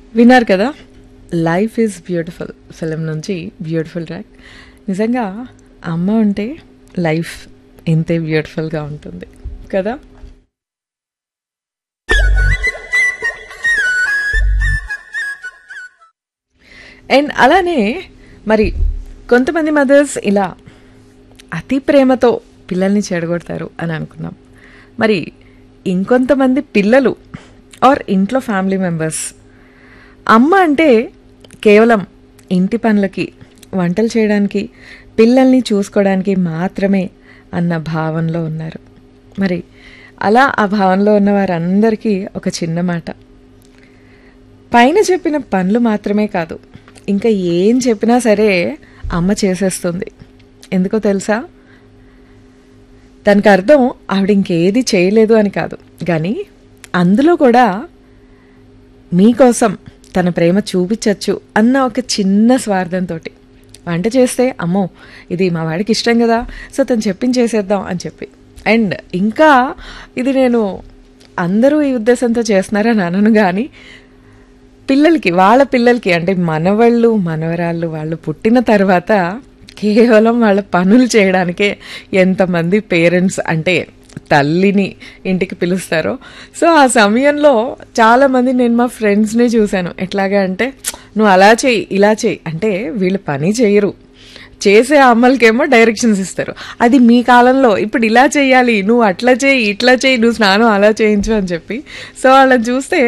విన్నారు కదా life is beautiful film నుంచి బ్యూటిఫుల్ ట్రాక్ నిజంగా అమ్మ ఉంటే లైఫ్ ఇంతే బ్యూటిఫుల్గా ఉంటుంది కదా అండ్ అలానే మరి కొంతమంది మదర్స్ ఇలా అతి ప్రేమతో పిల్లల్ని చెడగొడతారు అని అనుకున్నాం మరి ఇంకొంతమంది పిల్లలు ఆర్ ఇంట్లో ఫ్యామిలీ మెంబర్స్ అమ్మ అంటే కేవలం ఇంటి పనులకి వంటలు చేయడానికి పిల్లల్ని చూసుకోవడానికి మాత్రమే అన్న భావనలో ఉన్నారు మరి అలా ఆ భావనలో ఉన్న వారందరికీ ఒక చిన్న మాట పైన చెప్పిన పనులు మాత్రమే కాదు ఇంకా ఏం చెప్పినా సరే అమ్మ చేసేస్తుంది ఎందుకో తెలుసా దానికి అర్థం ఆవిడ ఇంకేది చేయలేదు అని కాదు కానీ అందులో కూడా మీకోసం తన ప్రేమ చూపించచ్చు అన్న ఒక చిన్న స్వార్థంతో వంట చేస్తే అమ్మో ఇది మా వాడికి ఇష్టం కదా సో తను చెప్పించేసేద్దాం అని చెప్పి అండ్ ఇంకా ఇది నేను అందరూ ఈ ఉద్దేశంతో చేస్తున్నారని అనను కానీ పిల్లలకి వాళ్ళ పిల్లలకి అంటే మనవాళ్ళు మనవరాళ్ళు వాళ్ళు పుట్టిన తర్వాత కేవలం వాళ్ళ పనులు చేయడానికే ఎంతమంది పేరెంట్స్ అంటే తల్లిని ఇంటికి పిలుస్తారో సో ఆ సమయంలో చాలామంది నేను మా ఫ్రెండ్స్ని చూశాను ఎట్లాగా అంటే నువ్వు అలా చేయి ఇలా చేయి అంటే వీళ్ళు పని చేయరు చేసే అమ్మలకేమో డైరెక్షన్స్ ఇస్తారు అది మీ కాలంలో ఇప్పుడు ఇలా చేయాలి నువ్వు అట్లా చేయి ఇట్లా చేయి నువ్వు స్నానం అలా చేయించు అని చెప్పి సో వాళ్ళని చూస్తే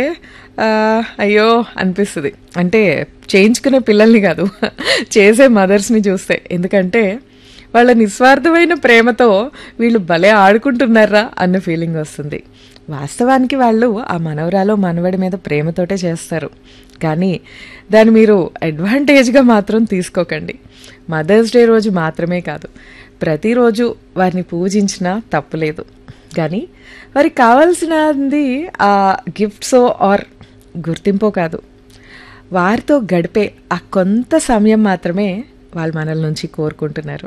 అయ్యో అనిపిస్తుంది అంటే చేయించుకునే పిల్లల్ని కాదు చేసే మదర్స్ని చూస్తే ఎందుకంటే వాళ్ళ నిస్వార్థమైన ప్రేమతో వీళ్ళు భలే ఆడుకుంటున్నారా అన్న ఫీలింగ్ వస్తుంది వాస్తవానికి వాళ్ళు ఆ మనవరాలో మనవడి మీద ప్రేమతోటే చేస్తారు కానీ దాన్ని మీరు అడ్వాంటేజ్గా మాత్రం తీసుకోకండి మదర్స్ డే రోజు మాత్రమే కాదు ప్రతిరోజు వారిని పూజించినా తప్పులేదు కానీ వారికి కావాల్సినది ఆ గిఫ్ట్సో ఆర్ గుర్తింపో కాదు వారితో గడిపే ఆ కొంత సమయం మాత్రమే వాళ్ళు మనల నుంచి కోరుకుంటున్నారు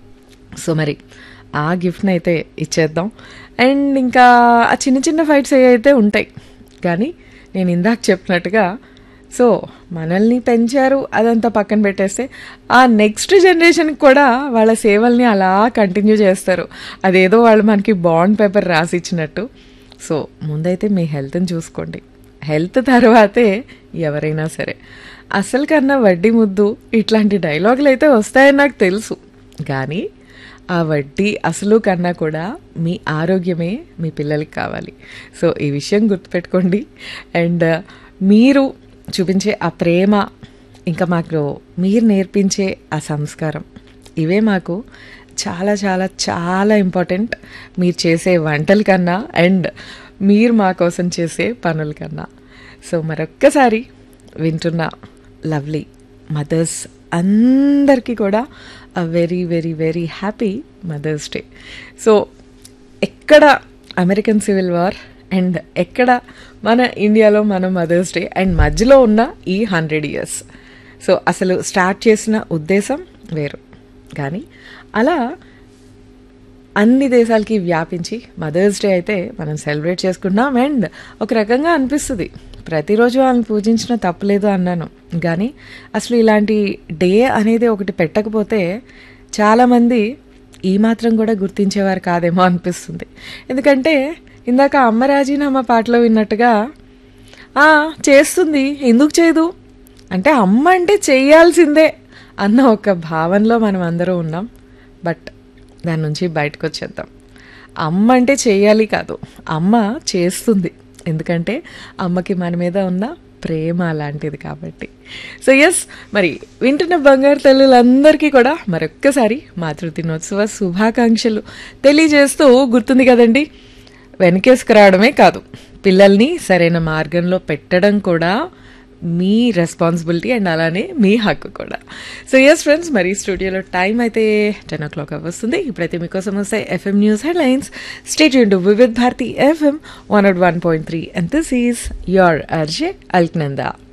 సో మరి ఆ గిఫ్ట్ని అయితే ఇచ్చేద్దాం అండ్ ఇంకా ఆ చిన్న చిన్న ఫైట్స్ అయితే ఉంటాయి కానీ నేను ఇందాక చెప్పినట్టుగా సో మనల్ని పెంచారు అదంతా పక్కన పెట్టేస్తే ఆ నెక్స్ట్ జనరేషన్కి కూడా వాళ్ళ సేవల్ని అలా కంటిన్యూ చేస్తారు అదేదో వాళ్ళు మనకి బాండ్ పేపర్ రాసిచ్చినట్టు సో ముందైతే మీ హెల్త్ని చూసుకోండి హెల్త్ తర్వాతే ఎవరైనా సరే అసలు కన్నా వడ్డీ ముద్దు ఇట్లాంటి డైలాగులు అయితే వస్తాయని నాకు తెలుసు కానీ ఆ వడ్డీ అసలు కన్నా కూడా మీ ఆరోగ్యమే మీ పిల్లలకి కావాలి సో ఈ విషయం గుర్తుపెట్టుకోండి అండ్ మీరు చూపించే ఆ ప్రేమ ఇంకా మాకు మీరు నేర్పించే ఆ సంస్కారం ఇవే మాకు చాలా చాలా చాలా ఇంపార్టెంట్ మీరు చేసే వంటల కన్నా అండ్ మీరు మా కోసం చేసే పనుల కన్నా సో మరొక్కసారి వింటున్న లవ్లీ మదర్స్ అందరికీ కూడా a very very very happy mothers day so ఎక్కడ అమెరికన్ సివిల్ వార్ అండ్ ఎక్కడ మన ఇండియాలో మన మదర్స్ డే అండ్ మధ్యలో ఉన్న ఈ హండ్రెడ్ ఇయర్స్ సో అసలు స్టార్ట్ చేసిన ఉద్దేశం వేరు కానీ అలా అన్ని దేశాలకి వ్యాపించి మదర్స్ డే అయితే మనం సెలబ్రేట్ చేసుకుంటున్నాం అండ్ ఒక రకంగా అనిపిస్తుంది ప్రతిరోజు వాళ్ళని పూజించిన తప్పలేదు అన్నాను కానీ అసలు ఇలాంటి డే అనేది ఒకటి పెట్టకపోతే చాలామంది ఈ మాత్రం కూడా గుర్తించేవారు కాదేమో అనిపిస్తుంది ఎందుకంటే ఇందాక అమ్మ రాజీనామా పాటలో విన్నట్టుగా చేస్తుంది ఎందుకు చేయదు అంటే అమ్మ అంటే చేయాల్సిందే అన్న ఒక భావనలో మనం అందరూ ఉన్నాం బట్ దాని నుంచి బయటకు వచ్చేద్దాం అమ్మ అంటే చేయాలి కాదు అమ్మ చేస్తుంది ఎందుకంటే అమ్మకి మన మీద ఉన్న ప్రేమ అలాంటిది కాబట్టి సో ఎస్ మరి వింటున్న బంగారు తల్లులందరికీ కూడా మరొక్కసారి మాతృదినోత్సవ శుభాకాంక్షలు తెలియజేస్తూ గుర్తుంది కదండి వెనకేసుకురావడమే కాదు పిల్లల్ని సరైన మార్గంలో పెట్టడం కూడా మీ రెస్పాన్సిబిలిటీ అండ్ అలానే మీ హక్కు కూడా సో ఎస్ ఫ్రెండ్స్ మరి స్టూడియోలో టైం అయితే టెన్ ఓ క్లాక్ వస్తుంది ఇప్పుడైతే మీకోసం వస్తాయి ఎఫ్ఎం న్యూస్ హెడ్లైన్స్ స్టేట్ యూన్ to Vividh Bharati FM one nought one point three and this is your RJ Alaknanda